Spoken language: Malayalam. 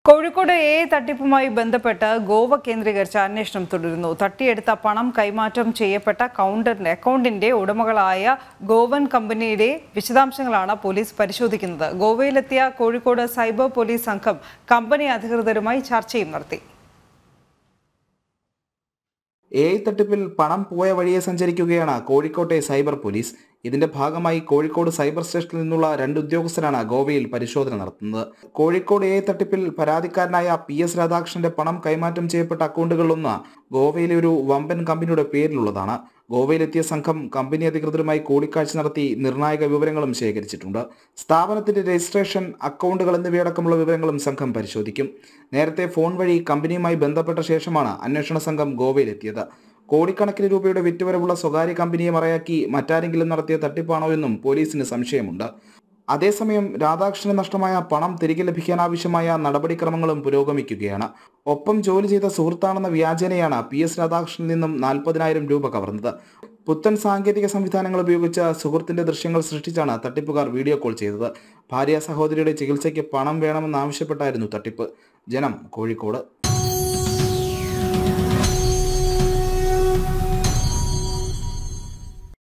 കോഴിക്കോട് എ തട്ടിപ്പുമായി ബന്ധപ്പെട്ട് ഗോവ കേന്ദ്രീകരിച്ച അന്വേഷണം തുടരുന്നു തട്ടിയെടുത്ത പണം കൈമാറ്റം ചെയ്യപ്പെട്ട കൗണ്ടറിന്റെ അക്കൗണ്ടിന്റെ ഉടമകളായ ഗോവൻ കമ്പനിയുടെ വിശദാംശങ്ങളാണ് പോലീസ് പരിശോധിക്കുന്നത് ഗോവയിലെത്തിയ കോഴിക്കോട് സൈബർ പോലീസ് സംഘം കമ്പനി അധികൃതരുമായി ചർച്ചയും നടത്തി എ ഐ തട്ടിപ്പിൽ പണം പോയ വഴിയെ സഞ്ചരിക്കുകയാണ് കോഴിക്കോട്ടെ സൈബർ പോലീസ് ഇതിന്റെ ഭാഗമായി കോഴിക്കോട് സൈബർ സ്റ്റേഷനിൽ നിന്നുള്ള രണ്ട് ഉദ്യോഗസ്ഥരാണ് ഗോവയിൽ പരിശോധന നടത്തുന്നത് കോഴിക്കോട് എ ഐ തട്ടിപ്പിൽ പരാതിക്കാരനായ പി എസ് രാധാകൃഷ്ണന്റെ പണം കൈമാറ്റം ചെയ്യപ്പെട്ട അക്കൗണ്ടുകളിലൊന്ന് ഗോവയിലെ ഒരു വമ്പൻ കമ്പനിയുടെ പേരിലുള്ളതാണ് ഗോവയിലെത്തിയ സംഘം കമ്പനി അധികൃതരുമായി കൂടിക്കാഴ്ച നടത്തി നിർണായക വിവരങ്ങളും ശേഖരിച്ചിട്ടുണ്ട് സ്ഥാപനത്തിന്റെ രജിസ്ട്രേഷൻ അക്കൗണ്ടുകൾ എന്നിവയടക്കമുള്ള വിവരങ്ങളും സംഘം പരിശോധിക്കും നേരത്തെ ഫോൺ വഴി കമ്പനിയുമായി ബന്ധപ്പെട്ട ശേഷമാണ് അന്വേഷണ സംഘം ഗോവയിലെത്തിയത് കോടിക്കണക്കിന് രൂപയുടെ വിറ്റുവരവുള്ള സ്വകാര്യ കമ്പനിയെ മറയാക്കി മറ്റാരെങ്കിലും നടത്തിയ തട്ടിപ്പാണോ എന്നും പോലീസിന് സംശയമുണ്ട് അതേസമയം രാധാകൃഷ്ണന് നഷ്ടമായ പണം തിരികെ ലഭിക്കാനാവശ്യമായ നടപടിക്രമങ്ങളും പുരോഗമിക്കുകയാണ് ഒപ്പം ജോലി ചെയ്ത സുഹൃത്താണെന്ന വ്യാജേനയാണ് പി എസ് രാധാകൃഷ്ണനിൽ നിന്നും നാൽപ്പതിനായിരം രൂപ കവർന്നത് പുത്തൻ സാങ്കേതിക സംവിധാനങ്ങൾ ഉപയോഗിച്ച് സുഹൃത്തിന്റെ ദൃശ്യങ്ങൾ സൃഷ്ടിച്ചാണ് തട്ടിപ്പുകാർ വീഡിയോ കോൾ ചെയ്തത് ഭാര്യ സഹോദരിയുടെ ചികിത്സയ്ക്ക് പണം വേണമെന്നാവശ്യപ്പെട്ടായിരുന്നു തട്ടിപ്പ് ജനം കോഴിക്കോട്